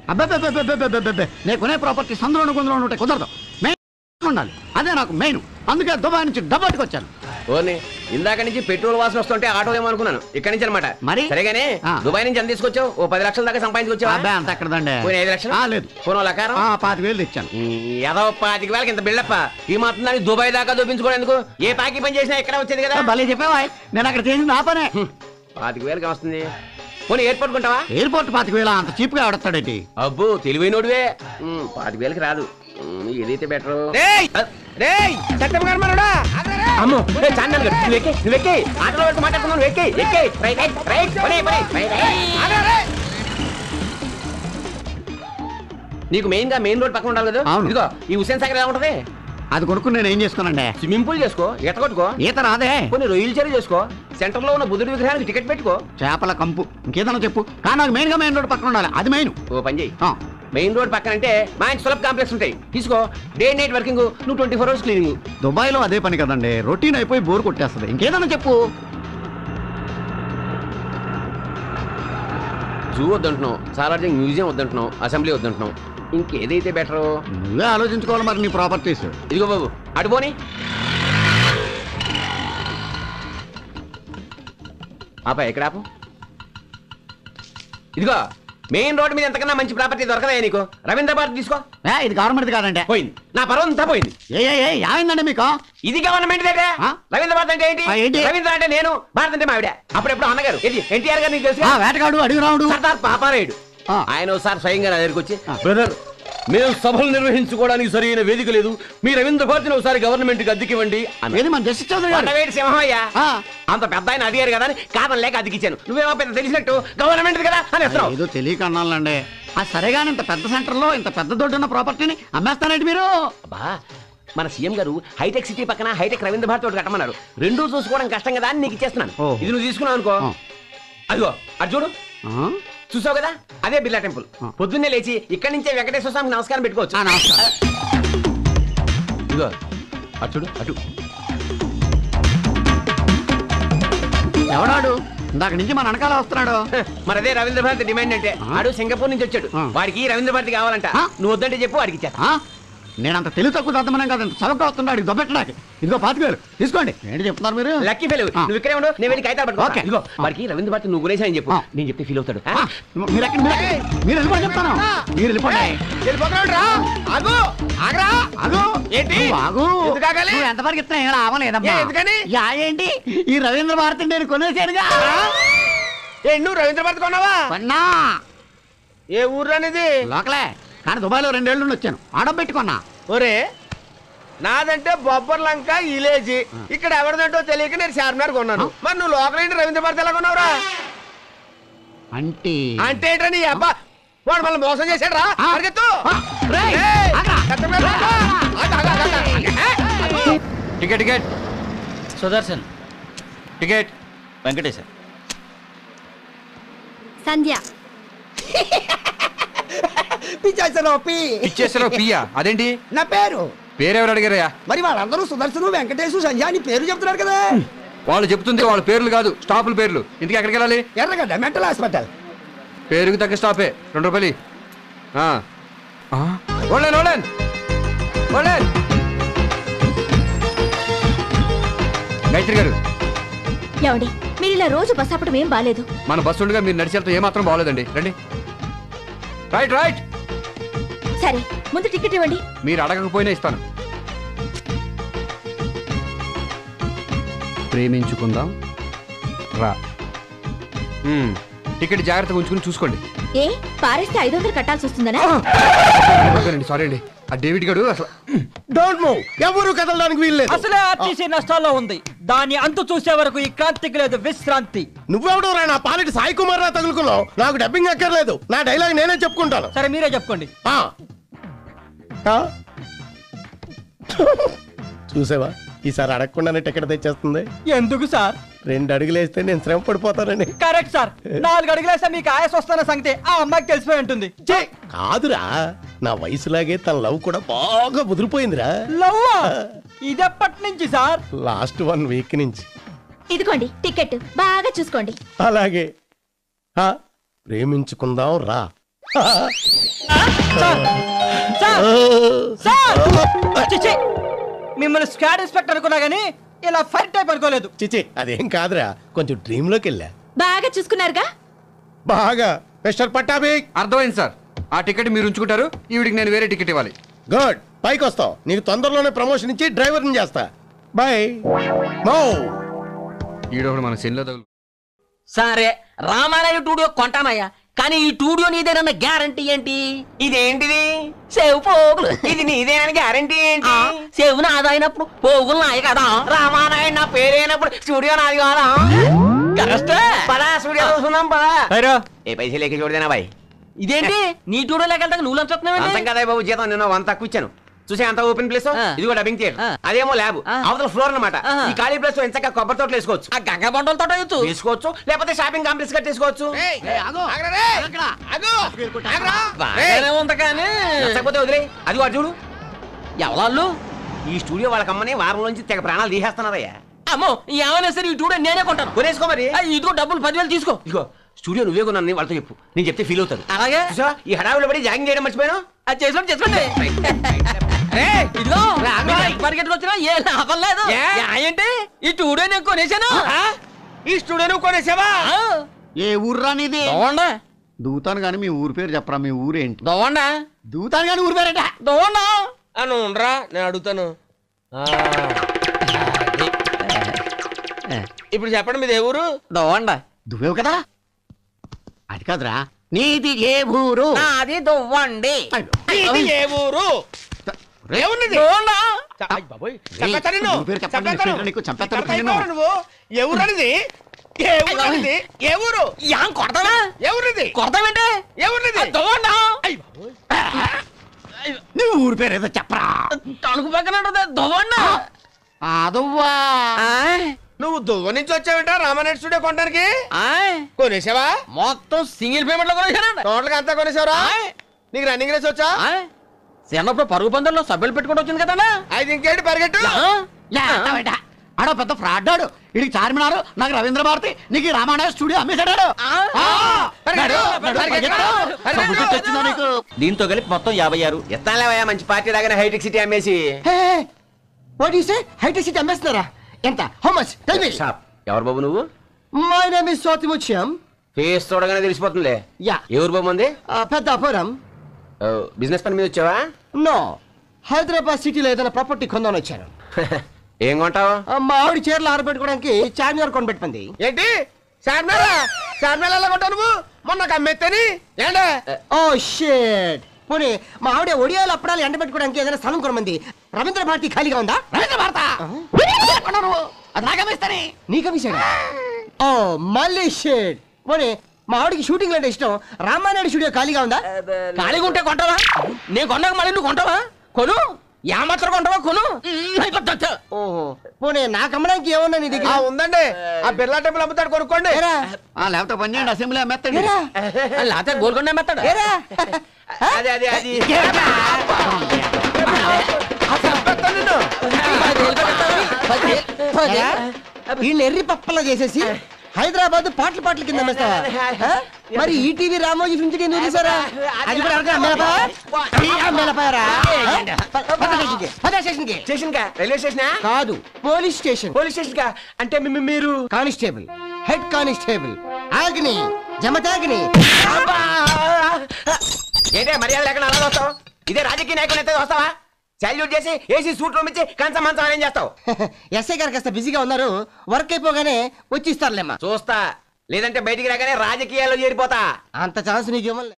అబ్బే నేను కొనే ప్రాపర్టీ సందులో గుందులో ఉంటే కుదరదు మెయిన్ ఉండాలి అదే నాకు మెయిన్ అందుకే దుబాయ్ నుంచి డబ్బట్టుకు వచ్చాను ఓర్ని ఇందాక నుంచి పెట్రోల్ వాసన వస్తుంటే ఆటో ఏమో అనుకున్నాను ఇక్కడి నుంచి అనమాట మరి? సరేగానే ఆ. దుబాయ్ నుంచి ఎంత తీసుకొచ్చావు ఓ పది లక్షల దాకా అబ్బే సంపాదించుకొచ్చావా అంత ఎక్కడదండి పోయిన ఐదు లక్షలు ఆ, లేదు పోనో లకారం ఆ, పాతిక వేలు తెచ్చాను ఏదో పాతిక వేలకి ఇంత బిల్డప్ప ఈ మాత్రం దాన్ని దుబాయ్ దాకా చూపించుకోవడానికి ఏ పాకి పని చేసినా ఇక్కడ వచ్చేది కదా భలే చెప్పావా నేను అక్కడ చేసింది నా పనే పాతిక వేలకి వస్తుంది పోనీ ఎయిర్పోర్ట్ కొంటావా ఎయిర్పోర్ట్ పాతిక వేల అంత చీప్ గా ఆడతాడేటి అబ్బో తెలివైనోడివే ఉమ్, పాతిక వేలకి రాదు ఉమ్, ఏదైతే బెటర్ అమ్మో ఏ, చాందన్ గారు, నువ్వు ఎక్కి నువ్వు ఎక్కి ఆటోలో వరకు మాట్లాడుతున్నావు నువ్వు ఎక్కి ఎక్కి రైట్ రైట్ రైట్ పని పని రైట్, రైట్. నీకు మెయిన్ గా మెయిన్ రోడ్ పక్కన ఉండాలి కదా అవును. ఇదిగో ఈ హుసేన్ సాగర్ ఎలా ఉంటది అది కొనుక్కుని నేను ఏం చేసుకోనండి స్విమ్మింగ్ పూల్ చేసుకో ఈత కొట్టుకో ఈత రాదే కొన్ని రొయ్యలు చెరువు చేసుకో సెంటర్ లో ఉన్న బుద్ధుడి విగ్రహానికి టికెట్ పెట్టుకో చేపల కంపు ఇంకేదన్నా చెప్పు కానీ నాకు మెయిన్ గా మెయిన్ రోడ్ పక్కన ఉండాలి అది మెయిన్ ఓ పని చేయి మెయిన్ రోడ్ పక్కన అంటే మా ఇంటి సులభ కాంప్లెక్స్ ఉంటాయి తీసుకో డే నైట్ వర్కింగ్ నువ్వు twenty four hours cleaning Dubai లో అదే పని కదండి రొటీన్ అయిపోయి బోర్ కొట్టేస్తుంది ఇంకేదన్నా చెప్పు జూ వద్దంటున్నావు సాలార్జింగ్ మ్యూజియం వద్దంటున్నావు అసెంబ్లీ వద్దంటున్నావు ఇంకేదైతే బెటర్ నువ్వే ఆలోచించుకోవాలి మరి నీ ప్రాపర్టీస్ ఇదిగో బాబు అడుపోని ఆపా ఎక్కడ ఆపు ఇదిగో మెయిన్ రోడ్ మీద ఎంతకన్నా మంచి ప్రాపర్టీ దొరకదా నీకు రవీంద్ర భారత్ తీసుకో ఏ ఇది గవర్నమెంట్ కాదంటే పోయింది నా పర్వం అంతా పోయింది ఏ ఏ ఏ ఏమైందండి మీకు ఇది గవర్నమెంట్ దగ్గర ఆ? రవీంద్ర భారత్ అంటే ఏంటి ఆ, ఏంటి? రవీంద్ర అంటే నేను భారత్ అంటే మావిడ అప్పుడెప్పుడు అన్నగారు ఇది ఎన్టీఆర్ గారు నీకు తెలుసు ఆ, వేటగాడు అడిగి రావుడు సర్దార్ పాపారాయుడు ఆ. ఆయన ఒకసారి స్వయంగా నా దగ్గరికి వచ్చి ఆ. బ్రదర్ మేము సభలు నిర్వహించుకోవడానికి సరైన వేదిక లేదు మీ రవీంద్ర భారతిని ఒకసారి గవర్నమెంట్ కి అద్దెకివ్వండి అన్నాడు. ఏది మన జస్టిస్ చౌదరి గారు కొండవేటి సింహయ్య ఆ. అంత పెద్ద ఆయన అడిగారు కదా అని కాదని లేక అద్దెకిచ్చాను నువ్వేమో పెద్ద తెలిసినట్టు గవర్నమెంట్ కదా అని వస్తున్నావు ఏదో తెలియక అన్నాలండి ఆ సరేగాని ఇంత పెద్ద సెంటర్ లో ఇంత పెద్ద దొడ్డున్న ప్రాపర్టీని అమ్మేస్తానండి మీరు అబ్బా మన సీఎం గారు హైటెక్ సిటీ పక్కన హైటెక్ రవీంద్ర భారతి ఒకటి కట్టమన్నారు రెండూ చూసుకోవడం కష్టం కదా అని నీకు ఇచ్చేస్తున్నాను ఓ. ఇది నువ్వు తీసుకున్నావు అనుకో ఆ. అదిగో అది చూడు ఆ? చూసావు కదా అదే బిర్లా టెంపుల్ ఆ. పొద్దున్నే లేచి ఇక్కడి నుంచే వెంకటేశ్వర స్వామికి నమస్కారం పెట్టుకోవచ్చు ఆ, నమస్కారం ఇదిగో అటు చూడు అటు ఎవడాడు ఇందాక నుంచి మన వెనకాల వస్తున్నాడు మరి అదే రవీంద్ర భారతి డిమాండ్ అంటే ఆ. ఆడు సింగపూర్ నుంచి వచ్చాడు ఆ. వాడికి రవీంద్ర భారతి కావాలంట ఆ. నువ్వు వద్దంటే చెప్పు వాడికి ఇచ్చేస్తా ఆ? నేనంత తెలివి తక్కువ దద్దమనం కాదు ఇంత చవక వస్తున్నాడు దొబ్బెట్టడానికి ఇదిగో పాతికేలు తీసుకోండి ఏంటి చెప్తున్నారు మీరు లక్కీ ఫెయిల్ ఆ. నువ్వు ఇక్కడే ఉండు నేను వెళ్ళి కాగితాలు పట్టుకో ఓకే. ఇదిగో ఆ. వాడికి రవీంద్ర భారతి నువ్వు గురేసా చెప్పు ఆ. నేను చెప్తే ఫీల్ అవుతాడు ఆ? ఆ, మీరు ఎక్కడ మీరు ఎక్కడ? మీరు వెళ్ళిపోండి చెప్తాను మీరు వెళ్ళిపోండి ఆగు ఆగరా ఆగు ఏంటి? నువ్వు ఆగు ఎందుకు ఆగాలి? నువ్వు ఎంత వరకు ఇస్తున్నా ఏం లాభలేదమ్మా ఏ, ఎందుకని? యా ఏంటి ఈ రవీంద్ర భారతి నేను కొనేసానుగా ఏ నువ్వు రవీంద్ర భారతి కొన్నావా కొన్నా ఏ ఊర్లో అనేది లోకలే కానీ దుబాయ్లో రెండేళ్ల నుండి వచ్చాను ఆడబెట్టుకున్నా ఒరే నాదంటే బొబ్బర్ లంక ఇలేజీ ఇక్కడ ఎవరిదంటో తెలియక నేను చార్మినార్ కొన్నాను మరి నువ్వు లోకల్ ఏంటి రవీంద్ర భారతి ఎలా కొన్నావురా అంటే అంటే ఏంట్రా నీ అబ్బా వాడు మళ్ళీ మోసం చేశాడు రా ఆ. పరిగెత్తు ఆ, రేయ్, ఏయ్, ఆగ్రా. కట్టమే పట్టుకో. ఆగు, ఆగు, ఆగు, ఆగు. Ticket ticket Sudarshan ticket Venkateshwar Sandhya పిచ్చేసారు పి ఇచ్చేసారో పియ్యా అదేంటి నా పేరు పేరెవరు అడిగారయ్యా మరి వాళ్ళందరూ సుదర్శను వెంకటేశు సంధ్య అని పేరు చెప్తున్నారు కదా వాళ్ళు చెప్తుంది వాళ్ళ పేర్లు కాదు స్టాపుల పేర్లు ఇంటికి ఎక్కడికి వెళ్ళాలి ఎర్రగడ్డ మెంటల్ హాస్పిటల్ పేరుకి తగ్గ స్టాపే రెండు రూపాయలు ఇయ్యి. ఆ. ఆ? ఓన్లైన్ ఓన్లైన్ ఓన్లైన్ గాయత్రి గారు ఏమండి మీరు ఇలా రోజు బస్ అప్పడం ఏం బాలేదు మన బస్సు ఉండగా మీరు నడిచి వెళ్తే ఏమాత్రం బాగోలేదండి రండి రైట్ రైట్ సరే ముందు టికెట్ ఇవ్వండి మీరు అడగకపోయినా ఇస్తాను ప్రేమించుకుందాం రా మ్మ్. టికెట్ జాగ్రత్తగా ఉంచుకుని చూసుకోండి ఏ పారేస్తే ఐదు వందలు కట్టాల్సి వస్తుందనా ఓకేనండి సారీ అండి ఆ డేవిడ్ గడు అసలు డోంట్ మూవ్ ఎవరు కదలడానికి వీల్లేదు అసలే ఆర్టీసీ నష్టాల్లో ఉంది దాని అంతు చూసే వరకు ఈ క్రాంతికి లేదు విశ్రాంతి నువ్వెవడో రా నా పాలిటి సాయి కుమార్ రా తగులుకున్నావు నాకు డబ్బింగ్ అక్కర్లేదు నా డైలాగ్ నేనే చెప్పుకుంటాను సరే మీరే చెప్పుకోండి ఆ. ఆ? చూసావా ఈసారి అడగకుండానే టికెట్ తెచ్చేస్తుంది ఎందుకు సార్ రెండు అడుగులు వేస్తే నేను శ్రమ పడిపోతానని కరెక్ట్ సార్ నాలుగు అడుగులేస్తే మీకు ఆయాస వస్తున్న సంగతి ఆ అమ్మాయికి తెలిసిపోయి ఉంటుంది ఛీ, కాదురా నా వయసులాగే తన లవ్ కూడా బాగా ముదిరిపోయిందిరా లవ్వా ఇదెప్పటి నుంచి సార్ లాస్ట్ వన్ వీక్ నుంచి ఇదిగోండి టికెట్ బాగా చూసుకోండి అలాగే ఆ, ప్రేమించుకుందాం రా సార్ సార్ సార్ చిచి మిమ్మల్ని స్క్వాడ్ ఇన్స్పెక్టర్ అనుకున్నా గానీ ఇలా ఫైర్ టైప్ అనుకోలేదు చిచి అదేం కాదురా కొంచెం డ్రీమ్ లోకి వెళ్ళా బాగా చూసుకున్నారుగా బాగా మిస్టర్ పట్టాభి అర్థమైంది సార్ ఆ టికెట్ మీరు ఉంచుకుంటారు ఈవిడికి నేను వేరే టికెట్ ఇవ్వాలి గుడ్ పైకి వస్తావు నీకు తొందరలోనే ప్రమోషన్ ఇచ్చి డ్రైవర్ని చేస్తా బాయ్ మో ఈడొకడు మన సెన్లో తగులు సరే రామారాయ టూడియో కొంటానయ్యా కానీ ఈ టూడియో నీదేనన్న గ్యారంటీ ఏంటి ఇదేంటిది సేవ్ పోగులు ఇది నీదేనని గ్యారంటీ ఏంటి సేవ్ నాదైనప్పుడు పోగులు నాయ కదా రామానాయుడు నా పేరైనప్పుడు స్టూడియో నాది కదా కరెక్ట్ పదా స్టూడియో చూసుకుందాం పదా హైరా ఏ పైసలు లేక చూడదేనా బాయ్ ఇదేంటి నీ టూడియో లేక నువ్వు లంచుతున్నావు అంతం కదా బాబు జీతం నేను వన్ తక్కువ ఇచ్చాను చూసే అంత ఓపెన్ ప్లేస్ ఇది కూడా డబ్బింగ్ థియేటర్ అదేమో ల్యాబ్ అవతల ఫ్లోర్ అన్నమాట ఈ ఖాళీ ప్లేస్ లో ఎంచక్క కొబ్బరి తోటలు వేసుకోవచ్చు ఆ గంగ బండల తోట వేసుకోవచ్చు లేకపోతే షాపింగ్ కాంప్లెక్స్ కట్టేసుకోవచ్చు బాగానే ఉంది కానీ నచ్చకపోతే వదిలే అది వాడు చూడు ఎవరాళ్ళు ఈ స్టూడియో వాళ్ళకి అమ్మని వారం నుంచి తెగ ప్రాణాలు తీసేస్తున్నారయ్యా అమ్మో ఏమైనా సరే ఈ స్టూడియో నేనే కొంటాను కొనేసుకో మరి ఇదిగో డబ్బులు పదివేలు తీసుకో ఇదిగో స్టూడియో నువ్వే కొన్నాను వాళ్ళతో చెప్పు నేను చెప్తే ఫీల్ అవుతారు అలాగే ఈ హడావిలో పడి జాగింగ్ చేయడం మర్చిపోయాను అది చేసుకోండి చేసుకోండి ఇదిగో పరిగెట్టుకు వచ్చినా ఏ లాభం లేదు ఏంటి ఈ స్టూడియో నేను కొనేసాను ఈ స్టూడియో నువ్వు కొనేసావా ఏ ఊర్రా నీది దోవండా దూతాను కానీ మీ ఊరి పేరు చెప్పరా మీ ఊరేంటి దోవండా దూతాను కానీ ఊరి పేరేట దోవండా అని ఉండరా నేను అడుగుతాను ఆ, అది. ఇప్పుడు చెప్పండి మీది ఏ ఊరు దోవండా దువ్వేవు కదా అది కాదురా నీది ఏ ఊరు అది దొవ్వండి ఇది ఏ ఊరు ఏమున్నది దోవండా చ- అయ్ బాబోయ్, చంపేస్తాను నిన్ను. ఊరి పేరు చెప్పండి, నీ చంపేస్తాను. పేరు నీకు చంపేస్తాను ఇక్కడ నిన్ను. అయిపోయావు నువ్వు ఏ ఊరు అనేది ఏ ఊరు అనేది ఏ ఊరు యాం కొడతావా ఏ ఊరిది కొడతావేంటి ఏ ఊరిది దోవండా అయ్ బాబోయ్. నీ ఊరి పేరు ఏదో చెప్పరా తణుకు పక్కన ఉంటది దోవండా అదవ్వా నువ్వు దువ్వ నుంచి వచ్చావేంట రామానాయుడు స్టూడియో కొనడానికి ఆయ్ కొనేసావా మొత్తం సింగిల్ పేమెంట్ లో కొనేసానండి టోటల్ అంతా కొనేసావరా నీకు రన్నింగ్ రేస్ వచ్చా ఆయ్ చిన్నప్పుడు పరుగు పందెంలో సభ్యులు పెట్టుకుంటూ వచ్చింది కదా అయితే ఇంకేంటి పరిగెట్టు ఆడో పెద్ద ఫ్రాడ్ ఆడు ఇడికి చార్మినారు నాకు రవీంద్ర భారతి నీకు ఈ రామాయణ స్టూడియో అమ్మేశాడు పరిగెట్టు, పరిగెట్టు, పరిగెట్టు. వచ్చిందా నీకు దీంతో కలిపి మొత్తం యాభై ఆరు ఎత్తాలేవయ్యా మంచి పార్టీ లాగానే హైటెక్ సిటీ అమ్మేసి what you say hitech city అమ్మేస్తున్నారా ఎంత how much tell me shop ఎవరు బాబు నువ్వు my name is Swathimuthyam face చూడగానే తెలిసిపోతుందిలే యా ఎవరు బాబు మంది పెద్ద అపురం బిజినెస్ పని మీద వచ్చావా నో హైదరాబాద్ సిటీలో ఏదైనా ప్రాపర్టీ కొందామని వచ్చాను ఏం కొంటావు ఆ, మా ఆవిడ చీరలు ఆరబెట్టుకోవడానికి చార్మినార్ కొనబెట్టుకుంది ఏంటి చార్మేరా చార్మేల ఎలా కొంటావు నువ్వు మొన్న అమ్మెత్తని ఏంటే ఓ షేట్ పోనీ మా ఆవిడ ఒడియాలు అప్పడాలు ఎండబెట్టుకోవడానికి ఏదైనా స్థలం కొనమంది రవీంద్ర భారతి ఖాళీగా ఉందా రవీంద్ర భారత కొనరు అది నాగమేస్తాని నీకమిసాడా ఓ మళ్ళీ షేట్ పోనీ మా ఆవిడకి షూటింగ్ అంటే ఇష్టం రామానాయుడు స్టూడియో ఖాళీగా ఉందా ఖాళీగా ఉంటే కొంటావా నేను కొన్నాక మళ్ళీ నువ్వు కొంటావా కొను యా మాత్రం కొంటావా కొను ఓహో పోనీ నాకు అమ్మడానికి ఏమన్నా నీ ఆ దగ్గర ఉందండి ఆ బిర్లా టెంపుల్ అమ్ముతాడు కొనుక్కోండి ఏరా, లేకపోతే పని చేయండి అసెంబ్లీ అమ్మేస్తాడు ఏరా, లేకపోతే గోల్కొండ మెత్తాడు ఏరా. అదే అదే అది ఏరా, వీళ్ళని ఎర్రి పప్పలా చేసేసి హైదరాబాద్ పాటల పాటల కింద అమ్మేస్తావా ఆ? మరి ఈటీవీ రామోజీ ఫిల్మ్ సిటీ ఎందుకు తీసారా అది కూడా ఎవరికైనా అమ్మేలపాయా? అమ్మేలపాయరా? ఆ? పద పద స్టేషన్కి, పద స్టేషన్కి. స్టేషన్ కా రైల్వే స్టేషనా కాదు పోలీస్ స్టేషన్ పోలీస్ స్టేషన్ కా అంటే మీ- మీ- మీరు కానిస్టేబుల్ హెడ్ కానిస్టేబుల్ ఆగ్ని జమతాగ్ని ఏంటే మర్యాద లేకుండా అలా వస్తావు ఇదే రాజకీయ నాయకులు అయితే వస్తావా సాల్యూట్ చేసి ఏసీ సూట్ రూమ్ ఇచ్చి కంచం మంచం అని ఏం చేస్తావు ఎస్ఐ గారు కాస్త బిజీగా ఉన్నారు వర్క్ అయిపోగానే వచ్చి ఇస్తారులేమ్మా చూస్తా లేదంటే బయటికి రాగానే రాజకీయాల్లో చేరిపోతా అంత ఛాన్స్ నీకు ఇవ్వలే